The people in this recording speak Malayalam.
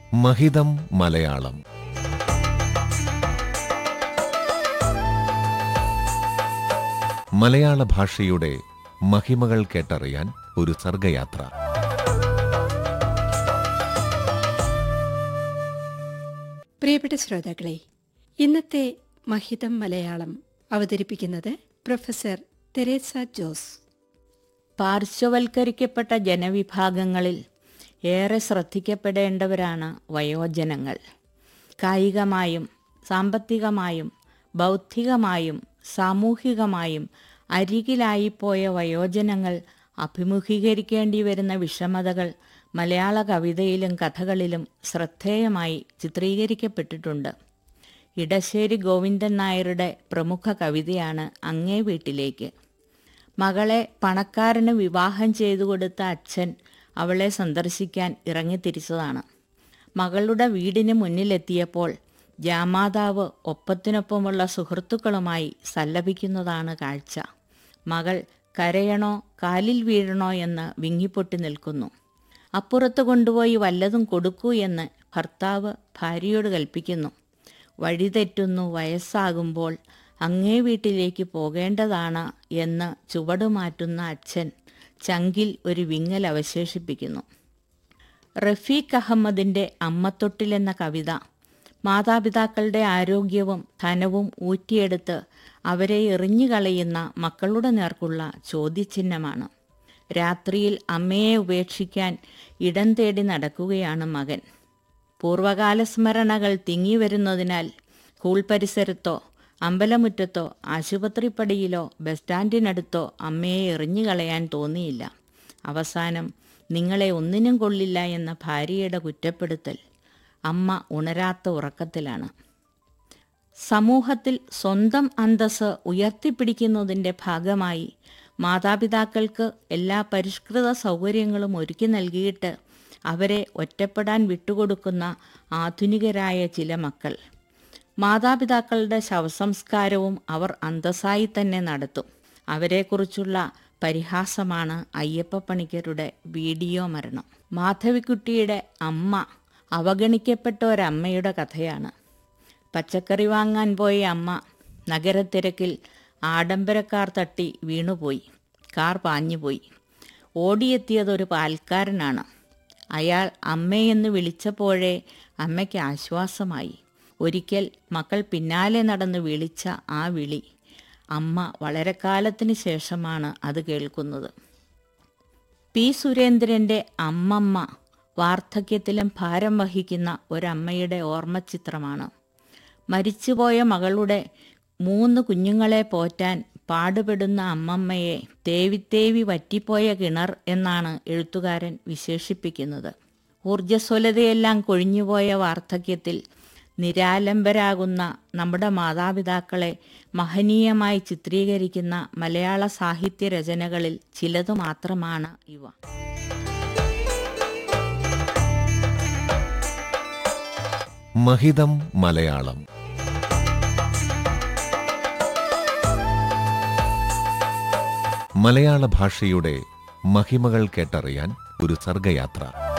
മഹിതം മലയാളം മലയാള ഭാഷയുടെ മഹിമകൾ കേട്ടറിയാൻ ഒരു സർഗയാത്ര പ്രിയപ്പെട്ട ശ്രോതാക്കളെ ഇന്നത്തെ മഹിതം മലയാളം അവതരിപ്പിക്കുന്നത് പ്രൊഫസർ തെരേസ ജോസ് പാർശ്വവൽക്കരിക്കപ്പെട്ട ജനവിഭാഗങ്ങളിൽ ഏറെ ശ്രദ്ധിക്കപ്പെടേണ്ടവരാണ് വയോജനങ്ങൾ കായികമായും സാമ്പത്തികമായും ബൗദ്ധികമായും സാമൂഹികമായും അരികിലായിപ്പോയ വയോജനങ്ങൾ അഭിമുഖീകരിക്കേണ്ടി വരുന്ന വിഷമതകൾ മലയാള കവിതയിലും കഥകളിലും ശ്രദ്ധേയമായി ചിത്രീകരിക്കപ്പെട്ടിട്ടുണ്ട് ഇടശ്ശേരി ഗോവിന്ദൻ നായരുടെ പ്രമുഖ കവിതയാണ് അങ്ങേ വീട്ടിലേക്ക് മകളെ പണക്കാരന് വിവാഹം ചെയ്തു കൊടുത്ത അച്ഛൻ അവളെ സന്ദർശിക്കാൻ ഇറങ്ങിത്തിരിച്ചതാണ് മകളുടെ വീടിന് മുന്നിലെത്തിയപ്പോൾ ജാമാതാവ് ഒപ്പത്തിനൊപ്പമുള്ള സുഹൃത്തുക്കളുമായി സല്ലപിക്കുന്നതാണ് കാഴ്ച മകൾ കരയണോ കാലിൽ വീഴണോ എന്ന് വിങ്ങിപ്പൊട്ടി നിൽക്കുന്നു അപ്പുറത്ത് കൊണ്ടുപോയി വല്ലതും കൊടുക്കൂ എന്ന് ഭർത്താവ് ഭാര്യയോട് കൽപ്പിക്കുന്നു വഴിതെറ്റുന്നു വയസ്സാകുമ്പോൾ അങ്ങേ വീട്ടിലേക്ക് പോകേണ്ടതാണ് എന്ന് ചുവടുമാറ്റുന്ന അച്ഛൻ ചങ്കിൽ ഒരു വിങ്ങൽ അവശേഷിപ്പിക്കുന്നു റഫീഖ് അഹമ്മദിൻ്റെ അമ്മത്തൊട്ടിൽ എന്ന കവിത മാതാപിതാക്കളുടെ ആരോഗ്യവും ധനവും ഊറ്റിയെടുത്ത് അവരെ എറിഞ്ഞുകളയുന്ന മക്കളുടെ നേർക്കുള്ള ചോദ്യചിഹ്നമാണ് രാത്രിയിൽ അമ്മയെ ഉപേക്ഷിക്കാൻ ഇടം തേടി നടക്കുകയാണ് മകൻ പൂർവകാല സ്മരണകൾ തിങ്ങിവരുന്നതിനാൽ സ്കൂൾ പരിസരത്തോ അമ്പലമുറ്റത്തോ ആശുപത്രിപ്പടിയിലോ ബസ് സ്റ്റാൻഡിനടുത്തോ അമ്മയെ എറിഞ്ഞു കളയാൻ തോന്നിയില്ല അവസാനം നിങ്ങളെ ഒന്നിനും കൊള്ളില്ല എന്ന ഭാര്യയുടെ കുറ്റപ്പെടുത്തൽ അമ്മ ഉണരാത്ത ഉറക്കത്തിലാണ് സമൂഹത്തിൽ സ്വന്തം അന്തസ് ഉയർത്തിപ്പിടിക്കുന്നതിൻ്റെ ഭാഗമായി മാതാപിതാക്കൾക്ക് എല്ലാ പരിഷ്കൃത സൗകര്യങ്ങളും ഒരുക്കി നൽകിയിട്ട് അവരെ ഒറ്റപ്പെടാൻ വിട്ടുകൊടുക്കുന്ന ആധുനികരായ ചില മക്കൾ മാതാപിതാക്കളുടെ ശവസംസ്കാരവും അവർ അന്തസ്സായി തന്നെ നടത്തും അവരെക്കുറിച്ചുള്ള പരിഹാസമാണ് അയ്യപ്പ പണിക്കരുടെ വീഡിയോ മരണം മാധവിക്കുട്ടിയുടെ അമ്മ അവഗണിക്കപ്പെട്ട ഒരമ്മയുടെ കഥയാണ് പച്ചക്കറി വാങ്ങാൻ പോയ അമ്മ നഗരത്തിരക്കിൽ ആഡംബരക്കാർ തട്ടി വീണുപോയി കാർ പാഞ്ഞുപോയി ഓടിയെത്തിയതൊരു പാൽക്കാരനാണ് അയാൾ അമ്മയെന്ന് വിളിച്ചപ്പോഴേ അമ്മയ്ക്ക് ആശ്വാസമായി ഒരിക്കൽ മക്കൾ പിന്നാലെ നടന്ന് വിളിച്ച ആ വിളി അമ്മ വളരെ കാലത്തിന് ശേഷമാണ് അത് കേൾക്കുന്നത് പി സുരേന്ദ്രൻ്റെ അമ്മമ്മ വാർദ്ധക്യത്തിലും ഭാരം വഹിക്കുന്ന ഒരമ്മയുടെ ഓർമ്മചിത്രമാണ് മരിച്ചുപോയ മകളുടെ മൂന്ന് കുഞ്ഞുങ്ങളെ പോറ്റാൻ പാടുപെടുന്ന അമ്മമ്മയെ തേവിത്തേവി വറ്റിപ്പോയ കിണർ എന്നാണ് എഴുത്തുകാരൻ വിശേഷിപ്പിക്കുന്നത് ഊർജ്ജസ്വലതയെല്ലാം കൊഴിഞ്ഞുപോയ വാർദ്ധക്യത്തിൽ നിരാലംബരാകുന്ന നമ്മുടെ മാതാപിതാക്കളെ മഹനീയമായി ചിത്രീകരിക്കുന്ന മലയാള സാഹിത്യ രചനകളിൽ ചിലതു മാത്രമാണ് ഇവ മഹിതം മലയാളം മലയാള ഭാഷയുടെ മഹിമകൾ കേട്ടറിയാൻ ഒരു സർഗയാത്ര